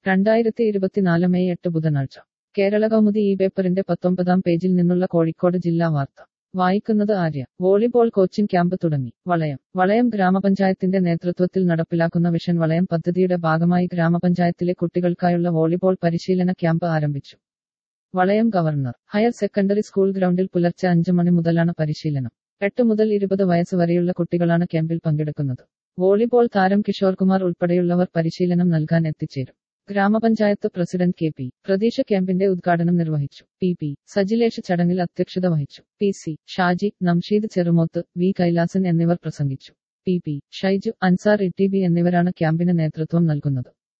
രണ്ടായിരത്തി ഇരുപത്തിനാല് മെയ് എട്ട് ബുധനാഴ്ച കേരള കൗമുദി ഈ പേപ്പറിന്റെ പത്തൊമ്പതാം പേജിൽ നിന്നുള്ള കോഴിക്കോട് ജില്ലാ വാർത്ത വായിക്കുന്നത് ആര്യ വോളിബോൾ കോച്ചിംഗ് ക്യാമ്പ് തുടങ്ങി വളയം വളയം ഗ്രാമപഞ്ചായത്തിന്റെ നേതൃത്വത്തിൽ നടപ്പിലാക്കുന്ന വിഷൻ വളയം പദ്ധതിയുടെ ഭാഗമായി ഗ്രാമപഞ്ചായത്തിലെ കുട്ടികൾക്കായുള്ള വോളിബോൾ പരിശീലന ക്യാമ്പ് ആരംഭിച്ചു വളയം ഗവർണർ ഹയർ സെക്കൻഡറി സ്കൂൾ ഗ്രൗണ്ടിൽ പുലർച്ചെ അഞ്ച് മണി മുതലാണ് പരിശീലനം എട്ട് മുതൽ ഇരുപത് വയസ്സ് വരെയുള്ള കുട്ടികളാണ് ക്യാമ്പിൽ പങ്കെടുക്കുന്നത് വോളിബോൾ താരം കിഷോർ കുമാർ ഉൾപ്പെടെയുള്ളവർ പരിശീലനം നൽകാൻ എത്തിച്ചേരും ഗ്രാമപഞ്ചായത്ത് പ്രസിഡന്റ് കെ പി പ്രതീക്ഷ ക്യാമ്പിന്റെ ഉദ്ഘാടനം നിർവഹിച്ചു പി പി സജിലേഷ് ചടങ്ങിൽ അധ്യക്ഷത വഹിച്ചു P C Shaji Namsheed Cherumoth V Kailasan എന്നിവർ പ്രസംഗിച്ചു P P Shaiju Ansar E T B എന്നിവരാണ് ക്യാമ്പിന് നേതൃത്വം നൽകുന്നത്